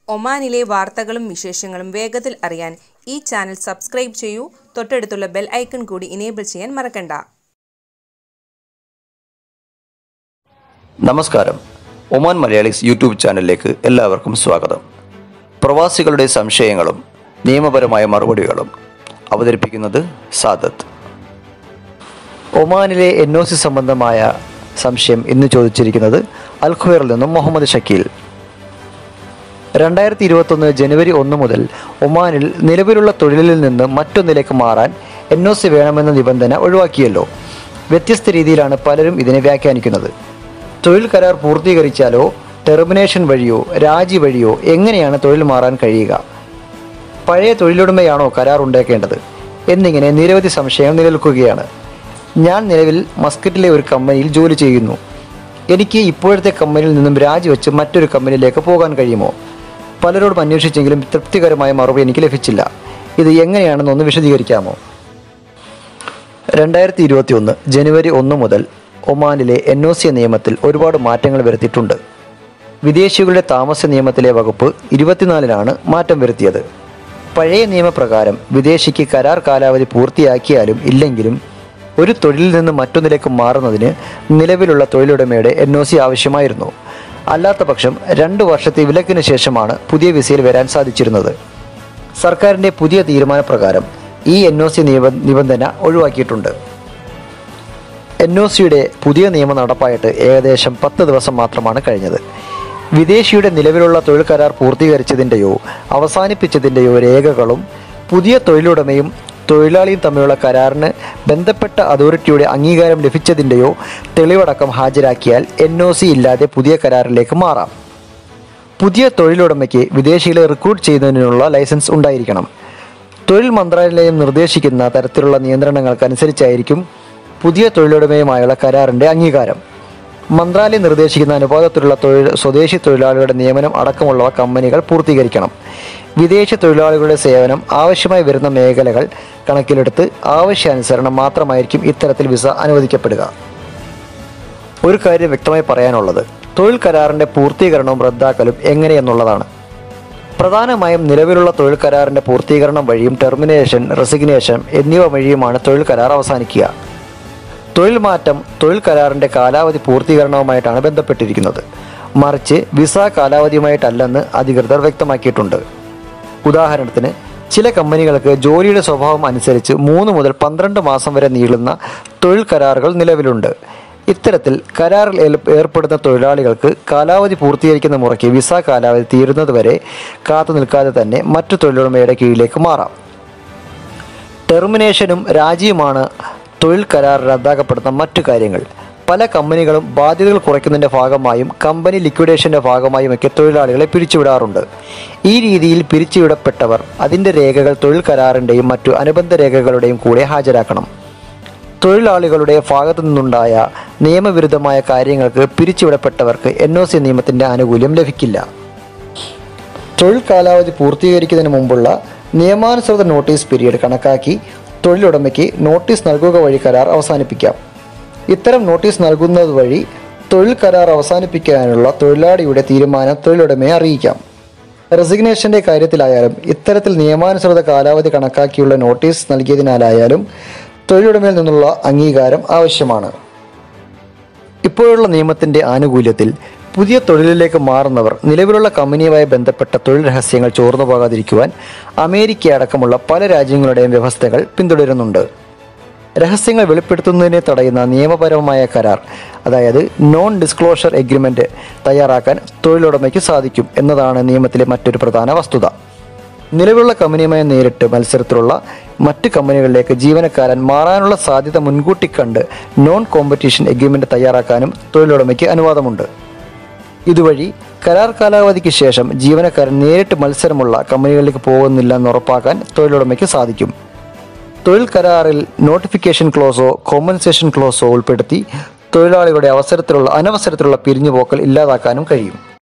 ഒമാനിലെ വാർത്തകളും വിശേഷങ്ങളും വേഗത്തിൽ അറിയാൻ ഈ ചാനൽ സബ്സ്ക്രൈബ് ചെയ്യൂ തൊട്ടടുത്തുള്ള ബെൽ ഐക്കൺ കൂടി ഇനേബിൾ ചെയ്യാൻ മറക്കണ്ട നമസ്കാരം ഒമാൻ മലയാളീസ് യൂട്യൂബ് ചാനലിലേക്ക് എല്ലാവർക്കും സ്വാഗതം പ്രവാസികളുടെ സംശയങ്ങളും നിയമപരമായ മറുപടികളും അവതരിപ്പിക്കുന്നത് സാദത്ത് ഒമാനിലെ എൻ ഒ സി സംബന്ധമായ സംശയം ഇന്ന് ചോദിച്ചിരിക്കുന്നത് അൽഖുവറിൽ നിന്നും മുഹമ്മദ് ഷക്കീൽ രണ്ടായിരത്തി ഇരുപത്തൊന്ന് ജനുവരി ഒന്ന് മുതൽ ഒമാനിൽ നിലവിലുള്ള തൊഴിലിൽ നിന്ന് മറ്റൊന്നിലേക്ക് മാറാൻ എൻ ഒ സി വേണമെന്ന നിബന്ധന ഒഴിവാക്കിയല്ലോ വ്യത്യസ്ത രീതിയിലാണ് പലരും ഇതിനെ വ്യാഖ്യാനിക്കുന്നത് തൊഴിൽ കരാർ പൂർത്തീകരിച്ചാലോ ടെർമിനേഷൻ വഴിയോ രാജി വഴിയോ എങ്ങനെയാണ് തൊഴിൽ മാറാൻ കഴിയുക പഴയ തൊഴിലുടമയാണോ കരാർ ഉണ്ടാക്കേണ്ടത് എന്നിങ്ങനെ നിരവധി സംശയം നിലനിൽക്കുകയാണ് ഞാൻ നിലവിൽ മസ്കറ്റിലെ ഒരു കമ്പനിയിൽ ജോലി ചെയ്യുന്നു എനിക്ക് ഇപ്പോഴത്തെ കമ്പനിയിൽ നിന്നും രാജിവെച്ച് മറ്റൊരു കമ്പനിയിലേക്ക് പോകാൻ കഴിയുമോ പലരോടും അന്വേഷിച്ചെങ്കിലും തൃപ്തികരമായ മറുപടി എനിക്ക് ലഭിച്ചില്ല ഇത് എങ്ങനെയാണെന്ന് ഒന്ന് വിശദീകരിക്കാമോ രണ്ടായിരത്തി ഇരുപത്തി ഒന്ന് ജനുവരി ഒന്ന് മുതൽ ഒമാനിലെ എൻ ഒ സി നിയമത്തിൽ ഒരുപാട് മാറ്റങ്ങൾ വരുത്തിയിട്ടുണ്ട് വിദേശികളുടെ താമസ നിയമത്തിലെ വകുപ്പ് ഇരുപത്തിനാലിനാണ് മാറ്റം വരുത്തിയത് പഴയ നിയമപ്രകാരം വിദേശിക്ക് കരാർ കാലാവധി പൂർത്തിയാക്കിയാലും ഇല്ലെങ്കിലും ഒരു തൊഴിലിൽ നിന്ന് മറ്റൊന്നിലേക്ക് മാറുന്നതിന് നിലവിലുള്ള തൊഴിലുടമയുടെ എൻ ഒ സി ആവശ്യമായിരുന്നു അല്ലാത്ത പക്ഷം രണ്ട് വർഷത്തെ വിലക്കിന് ശേഷമാണ് പുതിയ വിസയിൽ വരാൻ സാധിച്ചിരുന്നത് സർക്കാരിൻ്റെ പുതിയ തീരുമാനപ്രകാരം ഈ എൻ ഒ സി നിബന്ധന ഒഴിവാക്കിയിട്ടുണ്ട് എൻ ഒ സിയുടെ പുതിയ നിയമം നടപ്പായിട്ട് ഏകദേശം പത്ത് ദിവസം മാത്രമാണ് കഴിഞ്ഞത് വിദേശിയുടെ നിലവിലുള്ള തൊഴിൽ കരാർ പൂർത്തീകരിച്ചതിൻ്റെയോ അവസാനിപ്പിച്ചതിൻ്റെയോ രേഖകളും പുതിയ തൊഴിലുടമയും തൊഴിലാളിയും തമ്മിലുള്ള കരാറിന് ബന്ധപ്പെട്ട അതോറിറ്റിയുടെ അംഗീകാരം ലഭിച്ചതിൻ്റെയോ തെളിവടക്കം ഹാജരാക്കിയാൽ എൻ ഒ സി ഇല്ലാതെ പുതിയ കരാറിലേക്ക് മാറാം പുതിയ തൊഴിലുടമയ്ക്ക് വിദേശികളെ റിക്രൂട്ട് ചെയ്യുന്നതിനുള്ള ലൈസൻസ് ഉണ്ടായിരിക്കണം തൊഴിൽ മന്ത്രാലയം നിർദ്ദേശിക്കുന്ന തരത്തിലുള്ള നിയന്ത്രണങ്ങൾക്കനുസരിച്ചായിരിക്കും പുതിയ തൊഴിലുടമയുമായുള്ള കരാറിൻ്റെ അംഗീകാരം മന്ത്രാലയം നിർദ്ദേശിക്കുന്ന അനുപാതത്തിലുള്ള തൊഴിൽ സ്വദേശി തൊഴിലാളികളുടെ നിയമനം അടക്കമുള്ളവ കമ്പനികൾ പൂർത്തീകരിക്കണം വിദേശ തൊഴിലാളികളുടെ സേവനം ആവശ്യമായി വരുന്ന മേഖലകൾ കണക്കിലെടുത്ത് ആവശ്യാനുസരണം മാത്രമായിരിക്കും ഇത്തരത്തിൽ വിസ അനുവദിക്കപ്പെടുക ഒരു കാര്യം വ്യക്തമായി പറയാനുള്ളത് തൊഴിൽ കരാറിൻ്റെ പൂർത്തീകരണവും റദ്ദാക്കലും എങ്ങനെയെന്നുള്ളതാണ് പ്രധാനമായും നിലവിലുള്ള തൊഴിൽ കരാറിൻ്റെ പൂർത്തീകരണം വഴിയും ടെർമിനേഷൻ റെസിഗ്നേഷൻ എന്നിവ വഴിയുമാണ് തൊഴിൽ കരാർ അവസാനിക്കുക തൊഴിൽ മാറ്റം തൊഴിൽ കരാറിൻ്റെ കാലാവധി പൂർത്തീകരണവുമായിട്ടാണ് ബന്ധപ്പെട്ടിരിക്കുന്നത് മറിച്ച് വിസ കാലാവധിയുമായിട്ടല്ലെന്ന് അധികൃതർ വ്യക്തമാക്കിയിട്ടുണ്ട് ഉദാഹരണത്തിന് ചില കമ്പനികൾക്ക് ജോലിയുടെ സ്വഭാവം അനുസരിച്ച് മൂന്ന് മുതൽ പന്ത്രണ്ട് മാസം വരെ നീളുന്ന തൊഴിൽ കരാറുകൾ നിലവിലുണ്ട് ഇത്തരത്തിൽ കരാറിൽ ഏൽ- ഏർപ്പെടുന്ന തൊഴിലാളികൾക്ക് കാലാവധി പൂർത്തീകരിക്കുന്ന മുറയ്ക്ക് വിസ കാലാവധി തീരുന്നതുവരെ കാത്തു നിൽക്കാതെ തന്നെ മറ്റു തൊഴിലുടമയുടെ കീഴിലേക്ക് മാറാം ടെർമിനേഷനും രാജിയുമാണ് തൊഴിൽ കരാർ റദ്ദാക്കപ്പെടുന്ന മറ്റു കാര്യങ്ങൾ പല കമ്പനികളും ബാധ്യതകൾ കുറയ്ക്കുന്നതിൻ്റെ ഭാഗമായും കമ്പനി ലിക്വിഡേഷൻ്റെ ഭാഗമായുമൊക്കെ തൊഴിലാളികളെ പിരിച്ചുവിടാറുണ്ട് ഈ രീതിയിൽ പിരിച്ചുവിടപ്പെട്ടവർ അതിൻ്റെ രേഖകൾ തൊഴിൽ കരാറിൻ്റെയും മറ്റു അനുബന്ധ രേഖകളുടെയും കൂടെ ഹാജരാക്കണം തൊഴിലാളികളുടെ ഭാഗത്തു നിന്നുണ്ടായ നിയമവിരുദ്ധമായ കാര്യങ്ങൾക്ക് പിരിച്ചുവിടപ്പെട്ടവർക്ക് എൻ ഒ സി നിയമത്തിൻ്റെ ആനുകൂല്യം ലഭിക്കില്ല തൊഴിൽ കാലാവധി പൂർത്തീകരിക്കുന്നതിന് മുമ്പുള്ള നിയമാനുസൃത നോട്ടീസ് പീരീഡ് കണക്കാക്കി തൊഴിലുടമയ്ക്ക് നോട്ടീസ് നൽകുക വഴി കരാർ അവസാനിപ്പിക്കാം ഇത്തരം നോട്ടീസ് നൽകുന്നത് വഴി തൊഴിൽ കരാർ അവസാനിപ്പിക്കാനുള്ള തൊഴിലാളിയുടെ തീരുമാനം തൊഴിലുടമയെ അറിയിക്കാം റെസിഗ്നേഷന്റെ കാര്യത്തിലായാലും ഇത്തരത്തിൽ നിയമാനുസൃത കാലാവധി കണക്കാക്കിയുള്ള നോട്ടീസ് നൽകിയതിനാലായാലും തൊഴിലുടമയിൽ നിന്നുള്ള അംഗീകാരം ആവശ്യമാണ് ഇപ്പോഴുള്ള നിയമത്തിന്റെ ആനുകൂല്യത്തിൽ പുതിയ തൊഴിലിലേക്ക് മാറുന്നവർ നിലവിലുള്ള കമ്പനിയുമായി ബന്ധപ്പെട്ട തൊഴിൽ രഹസ്യങ്ങൾ ചോർന്നു പോകാതിരിക്കുവാൻ അമേരിക്ക അടക്കമുള്ള പല രാജ്യങ്ങളുടെയും വ്യവസ്ഥകൾ പിന്തുടരുന്നുണ്ട് രഹസ്യങ്ങൾ വെളിപ്പെടുത്തുന്നതിനെ തടയുന്ന നിയമപരമായ കരാർ അതായത് നോൺ ഡിസ്ക്ലോഷർ എഗ്രിമെന്റ് തയ്യാറാക്കാൻ തൊഴിലുടമയ്ക്ക് സാധിക്കും എന്നതാണ് നിയമത്തിലെ മറ്റൊരു പ്രധാന വസ്തുത നിലവിലുള്ള കമ്പനിയുമായി നേരിട്ട് മത്സരത്തിലുള്ള മറ്റ് കമ്പനികളിലേക്ക് ജീവനക്കാരൻ മാറാനുള്ള സാധ്യത മുൻകൂട്ടി കണ്ട് നോൺ കോമ്പറ്റീഷൻ എഗ്രിമെന്റ് തയ്യാറാക്കാനും തൊഴിലുടമയ്ക്ക് അനുവാദമുണ്ട് ഇതുവഴി കരാർ കാലാവധിക്ക് ശേഷം ജീവനക്കാരൻ നേരിട്ട് മത്സരമുള്ള കമ്പനികളിലേക്ക് പോകുന്നില്ല എന്ന് ഉറപ്പാക്കാൻ തൊഴിലുടമയ്ക്ക് സാധിക്കും തൊഴിൽ കരാറിൽ നോട്ടിഫിക്കേഷൻ ക്ലോസോ കോമ്പൻസേഷൻ ക്ലോസോ ഉൾപ്പെടുത്തി തൊഴിലാളികളുടെ അവസരത്തിലുള്ള അനവസരത്തിലുള്ള പിരിഞ്ഞുപോക്കൽ ഇല്ലാതാക്കാനും കഴിയും